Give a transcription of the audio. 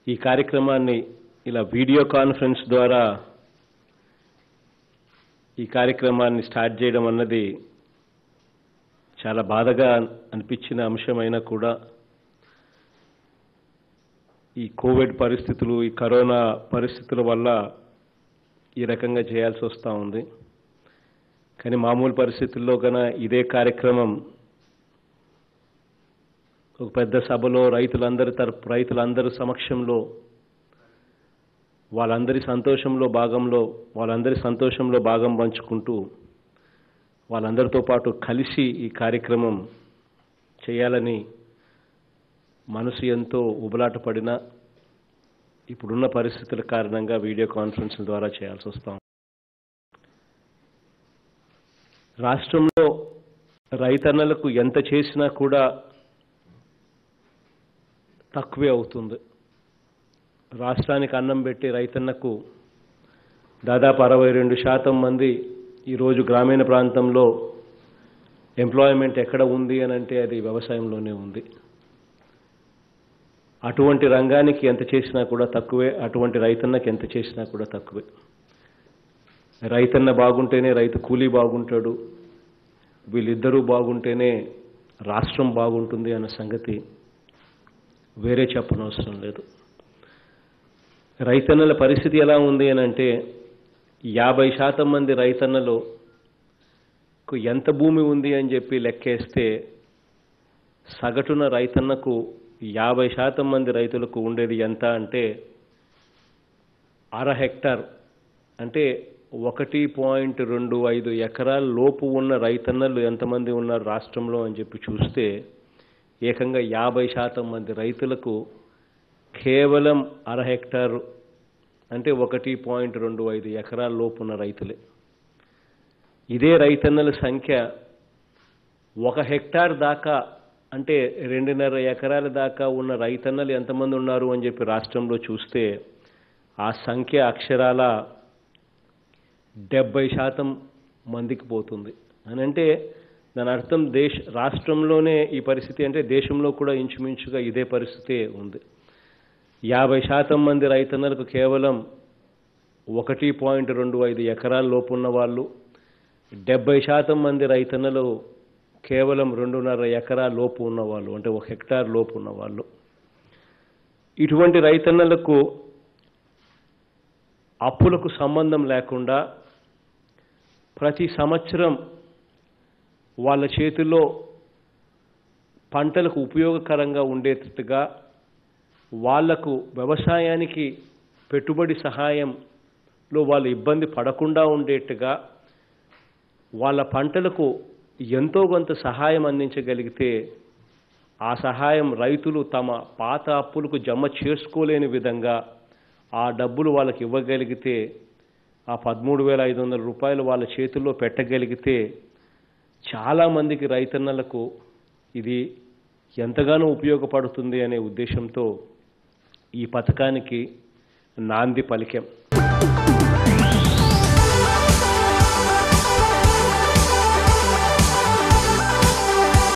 ఈ కార్యక్రమాన్ని ఇలా వీడియో కాన్ఫరెన్స్ ద్వారా ఈ కార్యక్రమాన్ని స్టార్ట్ చేయడం అన్నది చాలా బాధగా అనిపించిన అంశమైనా కూడా ఈ కోవిడ్ పరిస్థితులు ఈ కరోనా పరిస్థితుల వల్ల ఈ రకంగా చేయాల్సి వస్తూ ఉంది కానీ మామూలు పరిస్థితుల్లో కన్నా ఇదే కార్యక్రమం ఒక పెద్ద సభలో రైతులందరి తరపు రైతులందరి సమక్షంలో వాళ్ళందరి సంతోషంలో భాగంలో వాళ్ళందరి సంతోషంలో భాగం పంచుకుంటూ వాళ్ళందరితో పాటు కలిసి ఈ కార్యక్రమం చేయాలని మనసు ఎంతో ఉబలాట పడినా ఇప్పుడున్న పరిస్థితుల కారణంగా వీడియో కాన్ఫరెన్స్ ద్వారా చేయాల్సి వస్తాం రాష్ట్రంలో రైతన్నలకు ఎంత చేసినా కూడా తక్కువే అవుతుంది రాష్ట్రానికి అన్నం పెట్టి రైతన్నకు దాదాపు అరవై రెండు శాతం మంది ఈరోజు గ్రామీణ ప్రాంతంలో ఎంప్లాయ్మెంట్ ఎక్కడ ఉంది అని అంటే అది వ్యవసాయంలోనే ఉంది అటువంటి రంగానికి ఎంత చేసినా కూడా తక్కువే అటువంటి రైతన్నకి ఎంత చేసినా కూడా తక్కువే రైతన్న బాగుంటేనే రైతు కూలీ బాగుంటాడు వీళ్ళిద్దరూ బాగుంటేనే రాష్ట్రం బాగుంటుంది అన్న సంగతి వేరే చెప్పనవసరం లేదు రైతన్నల పరిస్థితి ఎలా ఉంది అని అంటే యాభై శాతం మంది రైతన్నలు ఎంత భూమి ఉంది అని చెప్పి లెక్కేస్తే సగటున రైతన్నకు యాభై శాతం మంది రైతులకు ఉండేది ఎంత అంటే అర హెక్టార్ అంటే ఒకటి పాయింట్ రెండు ఐదు ఎకరాల లోపు ఉన్న రైతన్నలు ఎంతమంది ఉన్నారు రాష్ట్రంలో అని చెప్పి చూస్తే ఏకంగా యాభై శాతం మంది రైతులకు కేవలం అర హెక్టారు అంటే ఒకటి పాయింట్ రెండు ఐదు ఎకరాల లోపు ఉన్న రైతులే ఇదే రైతన్నల సంఖ్య ఒక హెక్టార్ దాకా అంటే రెండున్నర ఎకరాల దాకా ఉన్న రైతన్నలు ఎంతమంది ఉన్నారు అని చెప్పి రాష్ట్రంలో చూస్తే ఆ సంఖ్య అక్షరాల డెబ్బై శాతం మందికి పోతుంది అని అంటే దాని అర్థం దేశ రాష్ట్రంలోనే ఈ పరిస్థితి అంటే దేశంలో కూడా ఇంచుమించుగా ఇదే పరిస్థితే ఉంది యాభై శాతం మంది రైతన్నలకు కేవలం ఒకటి పాయింట్ రెండు ఐదు ఎకరాల లోపు ఉన్న వాళ్ళు డెబ్బై శాతం మంది రైతన్నలు కేవలం రెండున్నర ఎకరాల లోపు ఉన్నవాళ్ళు అంటే ఒక హెక్టార్ లోపు ఉన్నవాళ్ళు ఇటువంటి రైతన్నలకు అప్పులకు సంబంధం లేకుండా ప్రతి సంవత్సరం వాళ్ళ చేతిలో పంటలకు ఉపయోగకరంగా ఉండేటట్టుగా వాళ్లకు వ్యవసాయానికి పెట్టుబడి సహాయంలో వాళ్ళు ఇబ్బంది పడకుండా ఉండేట్టుగా వాళ్ళ పంటలకు ఎంతో కొంత సహాయం అందించగలిగితే ఆ సహాయం రైతులు తమ పాత అప్పులకు జమ చేసుకోలేని విధంగా ఆ డబ్బులు వాళ్ళకి ఇవ్వగలిగితే ఆ పదమూడు వేల ఐదు వందల రూపాయలు వాళ్ళ చేతుల్లో పెట్టగలిగితే చాలామందికి రైతన్నలకు ఇది ఎంతగానో ఉపయోగపడుతుంది అనే ఉద్దేశంతో ఈ పథకానికి నాంది పలికాం